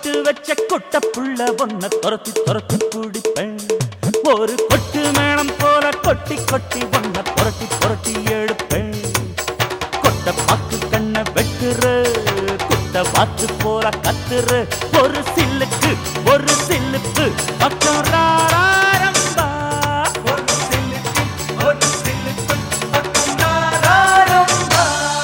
பட்டு வச்ச கொட்ட புள்ள ஒன்ன துரத்தி துரத்தி பிடிப்பேன் ஒரு கொட்டு மேளம் போல கொட்டி கொட்டி ஒன்ன புரட்டி புரட்டி எடுப்பேன் கொட்ட பாக்கு கண்ண வெட்டுற குட்ட பாத்து போல கத்துற ஒரு சில்லுக்கு ஒரு சில்லுக்கு பக்கம் ராரம்பா ஒரு சில்லுக்கு ஒரு சில்லுக்கு பக்கம் ராரம்பா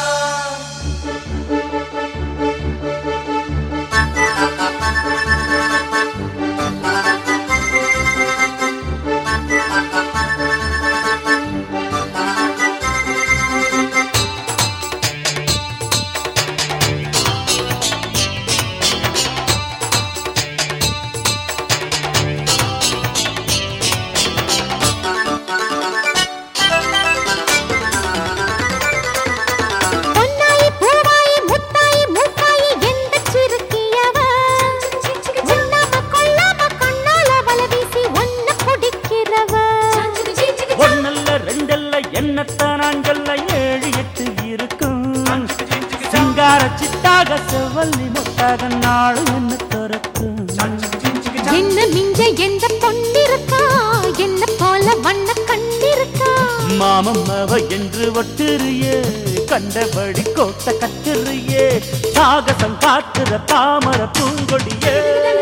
பொன்னாயி பூவாயி முத்தாயி மூக்காயி எந்த சிறுக்கியவ உண்ணாம கொள்ளாம கண்ணால வல வீசி ஒன்ன குடிக்கிறவ ஒன்னல்ல ரெண்டல்ல என்னத்தான் நான்கல்ல ஏழு எட்டு இருக்கும் சிங்கார சித்தாக செவ்வல்லி முத்தாக நாடு என்ன திறக்கும் என்ன மிஞ்ச எந்த பொன்னிருக்கா என்ன போல வண்ண கண்ணிருக்கா மாமம் அவ என்று ஒட்டுறியே கண்டபடி கோட்ட கட்டுறியே சாகசம் காட்டுற தாமர பூங்கொடியே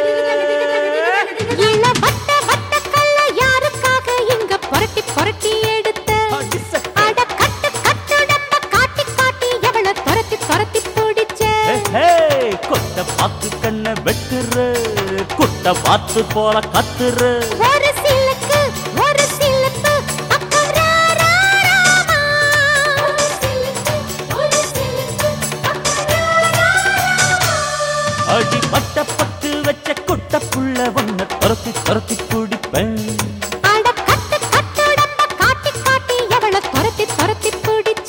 இள வட்ட வட்ட கல்ல யாருக்காக இங்க புரட்டி புரட்டி எடுத்த அட கட்டு கட்டுடம்ப காட்டி காட்டி எவள துரத்தி துரத்தி பிடிச்ச ஹே, கொட்ட பாத்து கண்ண வெட்டுற குட்ட பாத்து போல கத்துற ஒரு சிலுக்கு ஒரு சிலுக்கு பக்கம் ரா, ரா, ராமா. ஒரு சிலுக்கு, ஒரு சிலுக்கு, பக்கம் ரா, ரா, ராமா. அடி பட்ட பட்டு வச்ச குட்ட புள்ள ஒன்ன துரத்தி துரத்தி பிடிப்பேன் அட கட்டு கட்டுடம்ப காட்டி காட்டி எவள துரத்தி துரத்தி பிடிச்ச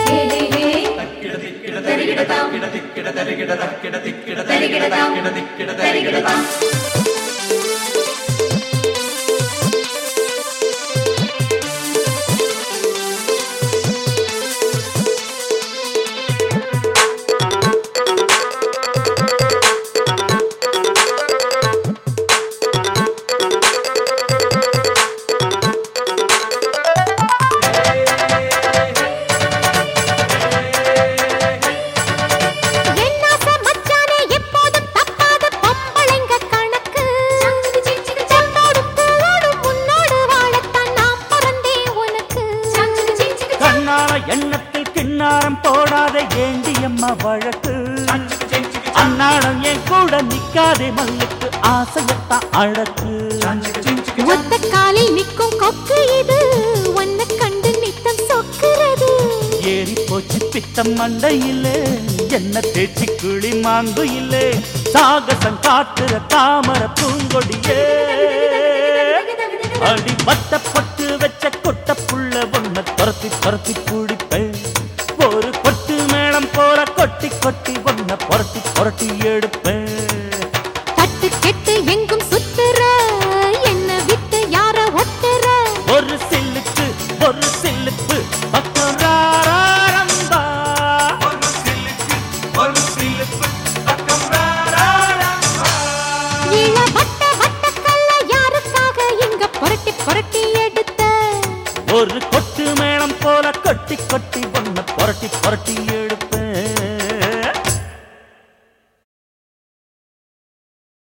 என்னாச மச்சானே எப்போதும் தப்பாத பொம்பளைங்க கணக்கு பொண்ணோடும் பூவோடும் உன்னோடு வாழத்தான் நான் பிறந்தேன் உனக்கு கண்ணால எண்ணத்தில் கிண்ணாரம் போடாத ஏண்டியம்மா வழக்கு அன்னாடம் என் கூட நிக்காதே மல்லுக்கு ஆசையத்தான் அழகு ஒத்த காலில் நிற்கும் கொக்கு இது உன்னை கண்டு நித்தம் சொக்குறது ஏறி போச்சு பித்தம் மண்டையிலே என்ன தேய்ச்சி குழி மாங்கு இல்லே சாகசம் காட்டுற தாமர பூங்கொடியே அடி பட்டப்பட்டு வச்ச கொட்ட புள்ள ஒன்ன துரத்தி துரத்தி பிடிப்பேன் ஒரு கொட்டு மேளம் போல கொட்டி கொட்டி ஒன்ன புரட்டி புரட்டி எடுப்பேன் தட்டு கெட்டு எங்கும் சுத்துற என்ன விட்டு யார ஒட்டுற ஒரு சில்லுக்கு ஒரு சில்லுக்கு பக்கம் ராரம்பா ஒரு சில்லுக்கு ஒரு சில்லுக்கு பக்கம் ராரம்பா இள வட்ட வட்ட கல்ல யாருக்காக இங்க புரட்டி புரட்டி எடுத்த ஒரு கொட்டு மேளம் போல கொட்டி கொட்டி ஒன்ன புரட்டி புரட்டி